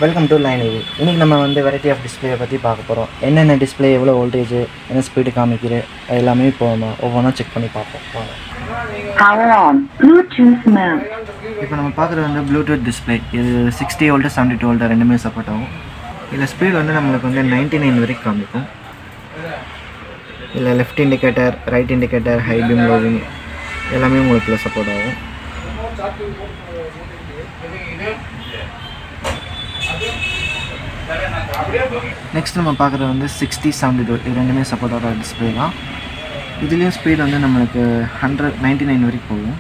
Welcome to line இது இன்றைக்கி நம்ம வந்து வெரைட்டி ஆஃப் டிஸ்பிளே பற்றி பார்க்க போகிறோம் என்னென்ன டிஸ்பிளே எவ்வளோ வோல்டேஜ் என்ன ஸ்பீடு காமிக்குது அது எல்லாமே இப்போ நம்ம ஒவ்வொன்றா செக் பண்ணி பார்ப்போம் வாங்க Power on. Bluetooth mode. இப்போ நம்ம பார்க்குறது வந்து ப்ளூடூத் டிஸ்பிளே இது sixty volt seventy two volt ரெண்டுமே சப்போர்ட் ஆகும் இதில் ஸ்பீடு வந்து நம்மளுக்கு வந்து நைன்டி நைன் வரைக்கும் காமிக்கும் இதில் left indicator right indicator high beam low beam எல்லாமே உங்களுக்கு இதில் சப்போர்ட் ஆகும் நெக்ஸ்ட் நம்ம பார்க்குறது வந்து சிக்ஸ்டி செவன்டி டூ இது ரெண்டுமே சப்போர்ட் ஆகிற டிஸ்பிளே தான் இதுலேயும் ஸ்பீடு வந்து நம்மளுக்கு ஹண்ட்ரட் நைன்டி நைன் வரைக்கும் போகும்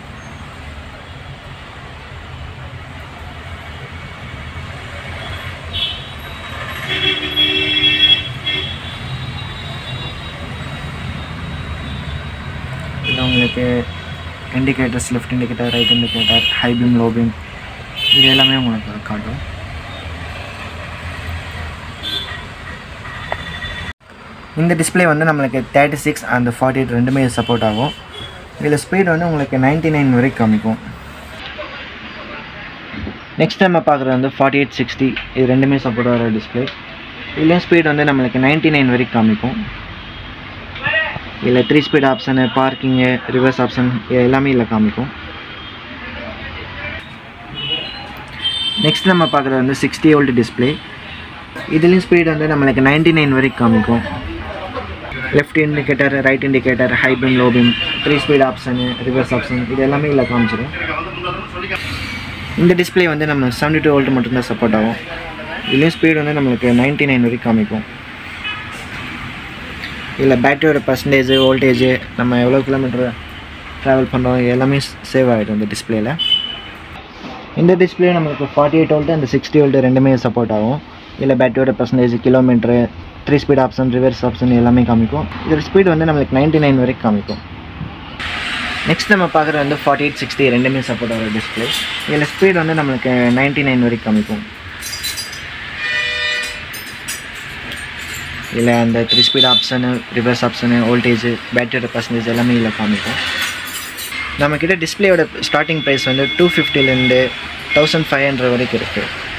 இதில் உங்களுக்கு indicators left indicator right indicator high beam low beam இது எல்லாமே உங்களுக்கு காட்டும் இந்த டிஸ்பிளே வந்து நம்மளுக்கு thirty six and forty eight ரெண்டுமே சப்போர்ட் ஆகும் இதில் ஸ்பீட் வந்து உங்களுக்கு நைன்டி நைன் வரைக்கும் காமிக்கும் நெக்ஸ்ட் நம்ம பார்க்குறது வந்து ஃபார்ட்டி எயிட் சிக்ஸ்டி இது ரெண்டுமே சப்போர்ட் ஆகிற டிஸ்பிளே இதுலேயும் ஸ்பீட் வந்து நம்மளுக்கு நைன்டி நைன் வரைக்கும் காமிக்கும் இதில் three speed option parking reverse option இது எல்லாமே இதில் காமிக்கும் நெக்ஸ்ட் நம்ம பார்க்குறது வந்து சிக்ஸ்டி வோல்ட் டிஸ்பிளே இதுலேயும் ஸ்பீட் வந்து நம்மளுக்கு நைன்டி நைன் வரைக்கும் காமிக்கும் left indicator right indicator high beam low beam three speed option reverse option இது எல்லாமே இதில் காமிச்சிடும் இந்த டிஸ்பிளே வந்து நம்ம செவன்டி டூ வோல்ட் மட்டும்தான் சப்போர்ட் ஆகும் இதுலேயும் ஸ்பீட் வந்து நம்மளுக்கு நைன்டி நைன் வரைக்கும் காமிக்கும் இதில் பேட்டரியோட பர்சன்டேஜ் வோல்டேஜ் நம்ம எவ்வளோ கிலோமீட்டர் ட்ராவல் பண்ணுறோம் இது எல்லாமே சேவ் ஆகிடும் இந்த டிஸ்பிளேயில் இந்த டிஸ்பிளே நம்மளுக்கு ஃபார்ட்டி எயிட் வோல்ட்டு அந்த சிக்ஸ்டி வோல்ட்டு ரெண்டுமே சப்போர்ட் ஆகும் இதில் பேட்டரியோட percentage kilometre three speed option reverse option எல்லாமே காமிக்கும் இதோட ஸ்பீட் வந்து நம்மளுக்கு நைன்டி நைன் வரைக்கும் காமிக்கும் நெக்ஸ்ட் நம்ம பார்க்குறது வந்து ஃபார்ட்டி எயிட் சிக்ஸ்டி ரெண்டுமே சப்போர்ட் ஆகிற டிஸ்பிளே இதில் ஸ்பீட் வந்து நம்மளுக்கு நைன்டி நைன் வரைக்கும் காமிக்கும் இதில் அந்த three speed option reverse option voltage பேட்டரியோட பர்சன்டேஜ் எல்லாமே இதில் காமிக்கும் நம்மக்கிட்ட டிஸ்பிளேயோட ஸ்டார்டிங் ப்ரைஸ் வந்து டூ ஃபிஃப்டிலேருந்து தௌசண்ட் ஃபைவ் ஹண்ட்ரட் வரைக்கும் இருக்குது